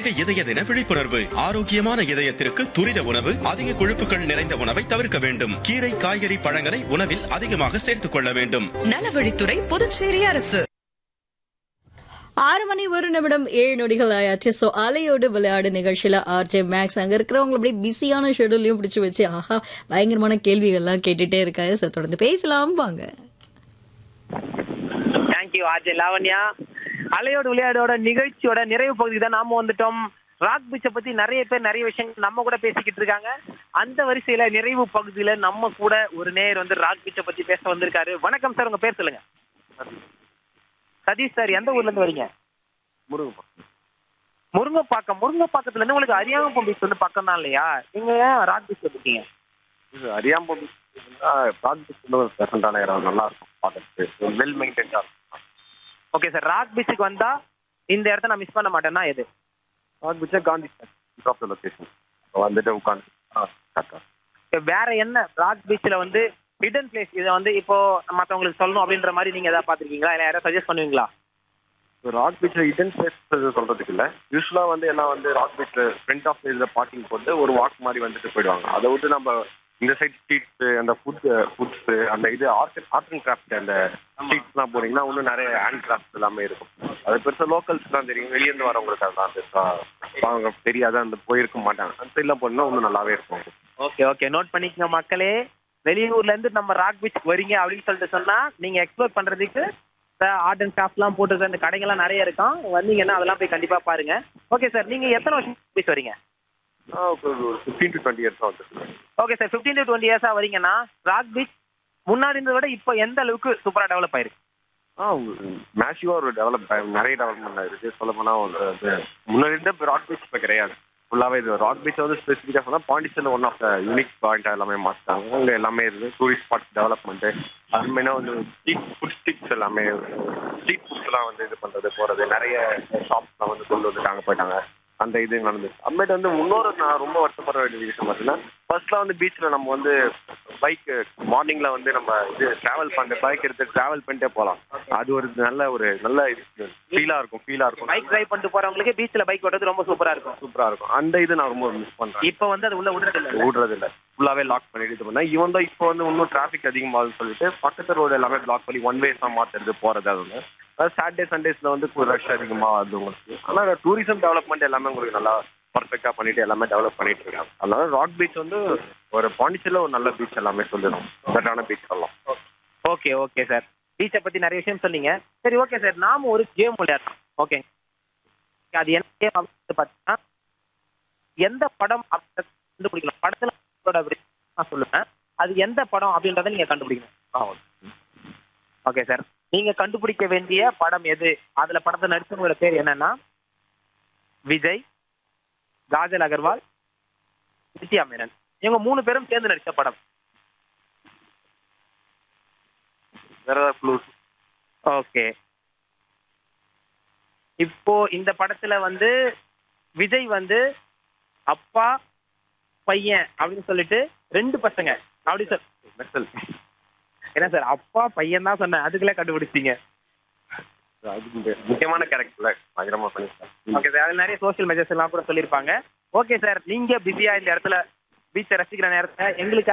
உலக இதய தின விழிப்புணர்வு ஆரோக்கியமான இதயத்திற்கு துரித உணவு அதிக கொழுப்புகள் நிறைந்த உணவை தவிர்க்க வேண்டும் கீரை காய்கறி பழங்களை உணவில் அதிகமாக சேர்த்துக் கொள்ள வேண்டும் நலவழித்துறை புதுச்சேரி அரசு ஆறு மணி ஒரு நிமிடம் ஏழு நொடிகள் ஆயாச்சு ஸோ அலையோடு விளையாடு நிகழ்ச்சியில ஆர்ஜே மேக்ஸ் அங்க இருக்கிறவங்க அப்படியே பிஸியான ஷெடியூலையும் பிடிச்சு வச்சு ஆஹா பயங்கரமான கேள்விகள்லாம் கேட்டுட்டே இருக்காரு ஸோ தொடர்ந்து பேசலாம் வாங்க தேங்க்யூ ஆர்ஜே லாவண்யா அலையோடு விளையாடோட நிகழ்ச்சியோட நிறைவு பகுதி தான் நாம வந்துட்டோம் ராக் பீச்சை பத்தி நிறைய பேர் நிறைய விஷயங்கள் நம்ம கூட பேசிக்கிட்டு இருக்காங்க அந்த வரிசையில நிறைவு பகுதியில நம்ம கூட ஒரு நேர் வந்து ராக் பீச்சை பத்தி பேச வந்திருக்காரு வணக்கம் சார் உங்க பேர் சொல்லுங்க சதீஷ் சார் எந்த ஊர்ல இருந்து வரீங்க முருங்கப்பா முருங்கப்பாக்கம் முருங்கப்பாக்கத்துல இருந்து உங்களுக்கு அரியாங்குப்பம் பீச் வந்து பக்கம் தான் இல்லையா நீங்க ஏன் ராக் பீச் இருக்கீங்க இது அரியாம்பம் ப்ராஜெக்ட் ஒரு ப்ரெசண்டான இடம் நல்லா இருக்கும் பார்க்கறதுக்கு வெல் மெயின்டைன்டாக இருக்கும் ஓகே சார் ராக் பீச்சுக்கு வந்தா இந்த இடத்த நான் மிஸ் பண்ண மாட்டேன்னா எது ராக் பீச்சா காந்தி ஆஃப் த லொக்கேஷன் வந்துட்டு உட்காந்து கரெக்டாக இப்ப வேற என்ன ராக் பீச்ல வந்து ஹிடன் பிளேஸ் இதை வந்து இப்போ மத்தவங்களுக்கு சொல்லணும் அப்படின்ற மாதிரி நீங்க ஏதாவது பாத்திருக்கீங்களா இல்ல யாராவது சஜஸ்ட் பண்ணுவீங்களா ராக் பீச்சில் இடன் பிளேஸ் சொல்றதுக்கு இல்லை யூஸ்வலாக வந்து எல்லாம் வந்து ராக் பீச்சில் ஃப்ரண்ட் ஆஃப் பேஜில் பார்க்கிங் போட்டு ஒரு வாக் மாதிரி வந்துட்டு போயிடுவாங்க அதை விட்டு நம்ம இந்த சைட் ஸ்ட்ரீட்ஸு அந்த ஃபுட் ஃபுட்ஸு அந்த இது ஆர்ட் ஆர்ட் அண்ட் கிராஃப்ட் அந்த ஸ்ட்ரீட்ஸ்லாம் போனீங்கன்னா இன்னும் நிறைய ஹேண்ட் கிராஃப்ட் எல்லாமே இருக்கும் அது பெருசாக லோக்கல்ஸ் தான் தெரியும் வெளியேருந்து வரவங்களுக்கு அதெல்லாம் பெருசாக அவங்க தெரியாத அந்த போயிருக்க மாட்டாங்க அந்த சைட்லாம் போனீங்கன்னா இன்னும் நல்லாவே இருக்கும் ஓகே ஓகே நோட் பண்ணிக்கங்க மக்களே வெளியூர்ல இருந்து நம்ம ராக் பீச் வரீங்க அப்படின்னு சொல்லிட்டு சொன்னா நீங்க எக்ஸ்ப்ளோர் பண்றதுக்கு ஆர்ட் அண்ட் கிராஃப்ட்லாம் போட்டுருக்க அந்த கடைகள்லாம் நிறைய இருக்கும் வந்தீங்கன்னா அதெல்லாம் போய் கண்டிப்பா பாருங்க ஓகே சார் நீங்க எத்தனை வருஷம் பீச் வரீங்க ஒரு ஃபிஃப்டீன் டு டுவெண்ட்டி இயர்ஸ் வந்துருக்கு okay sir fifteen to twenty இயர்ஸா வரீங்கன்னா ராக் பீச் முன்னாடி இருந்ததை விட இப்போ எந்த அளவுக்கு சூப்பரா டெவலப் ஆயிருக்கு ஆ மேசிவாக ஒரு டெவலப் நிறைய டெவலப்மெண்ட் ஆயிருக்கு சொல்ல போனால் முன்னாடி இருந்த ராக் பீச் இப்போ கிடையாது ஃபுல்லாகவே இது ராக் பீச் வந்து ஸ்பெசிஃபிக்காக சொன்னால் பாண்டிச்சேரியில் one of the unique point எல்லாமே மாற்றிட்டாங்க அங்கே எல்லாமே இருக்குது டூரிஸ்ட் ஸ்பாட்ஸ் டெவலப்மெண்ட்டு அது மெயினாக வந்து ஸ்ட்ரீட் ஃபுட் ஸ்ட்ரீட்ஸ் எல்லாமே ஸ்ட்ரீட் ஃபுட்ஸ்லாம் வந்து இது பண்ணுறது போகிறது நிறைய ஷாப்ஸ்லாம் வந்து கொண்டு வந்துட்டாங்க போயிட்டாங்க அந்த இது நடந்துச்சு அப்புறமேட்டு வந்து இன்னொரு நான் ரொம்ப வருத்தப்படுற வேண்டிய விஷயம் பார்த்தீங்கன்னா ஃபர்ஸ்ட்லாம் வந்து பீச்சில் நம்ம வந்து பைக் மார்னிங்கில் வந்து நம்ம இது ட்ராவல் பண்ணிட்டு பைக் எடுத்து ட்ராவல் பண்ணிட்டே போகலாம் அது ஒரு நல்ல ஒரு நல்ல இது ஃபீலாக இருக்கும் ஃபீலாக இருக்கும் பைக் டிரைவ் பண்ணிட்டு போறவங்களுக்கு பீச்ல பைக் ஓட்டுறது ரொம்ப சூப்பரா இருக்கும் சூப்பராக இருக்கும் அந்த இது நான் ரொம்ப மிஸ் பண்ணுறேன் இப்போ வந்து அது உள்ள விடுறது இல்ல ஓடுறது இல்லை ஃபுல்லாகவே லாக் பண்ணிட்டு இது பண்ணேன் ஈவன் தான் இப்போ வந்து இன்னும் டிராஃபிக் அதிகமாகுதுன்னு சொல்லிட்டு பக்கத்து ரோடு எல்லாமே பிளாக் பண்ணி ஒன் வேஸாக மாற்றுறது போகிறது அது ஒன்று அதாவது சாட்டர்டே சண்டேஸில் வந்து ரஷ் அதிகமாக ஆகுது உங்களுக்கு ஆனால் டூரிசம் டெவலப்மெண்ட் எல்லாமே உங்களுக்கு நல்லா பர்ஃபெக்டாக பண்ணிட்டு எல்லாமே டெவலப் பண்ணிட்டு இருக்காங்க அதனால ராக் பீச் வந்து ஒரு பாண்டிச்சேரியில் ஒரு நல்ல பீச் எல்லாமே சொல்லிடும் பெட்டரான பீச் சொல்லலாம் ஓகே ஓகே சார் பீச்சை பத்தி நிறைய விஷயம் சொன்னீங்க சரி ஓகே சார் நாம ஒரு கேம் விளையாடுறோம் ஓகே அது என்ன கேம் அப்படின்னு பார்த்தீங்கன்னா எந்த படம் அப்படின்றத கண்டுபிடிக்கலாம் படத்துல அதோட விடை நான் சொல்லுவேன் அது எந்த படம் அப்படின்றத நீங்க கண்டுபிடிக்கணும் ஆ ஓகே சார் நீங்க கண்டுபிடிக்க வேண்டிய படம் எது அதுல படத்தை நடிச்சவங்களோட பேர் என்னன்னா விஜய் காஜல் அகர்வால் நித்யா மேனன் இவங்க மூணு பேரும் சேர்ந்து நடிச்ச படம் வேறு ஏதாவது க்ளூஸ் ஓகே இப்போ இந்த படத்துல வந்து விஜய் வந்து அப்பா பையன் அப்படின்னு சொல்லிட்டு ரெண்டு பசங்க அப்படி சொல் மெட்டல் என்ன சார் அப்பா பையன் தான் சொன்னேன் அதுக்குள்ளே கண்டுபிடிச்சிங்க அது முக்கியமான கேரக்டர் பயங்கரமாக பண்ணியிருக்கேன் ஓகே சார் அதுல நிறைய சோஷியல் மெசேஜ் எல்லாம் கூட சொல்லியிருப்பாங்க ஓகே சார் நீங்க பிஸியா இந்த இடத்துல பீச்சை ரசிக்கிற நேரத்துல எங்களுக்கு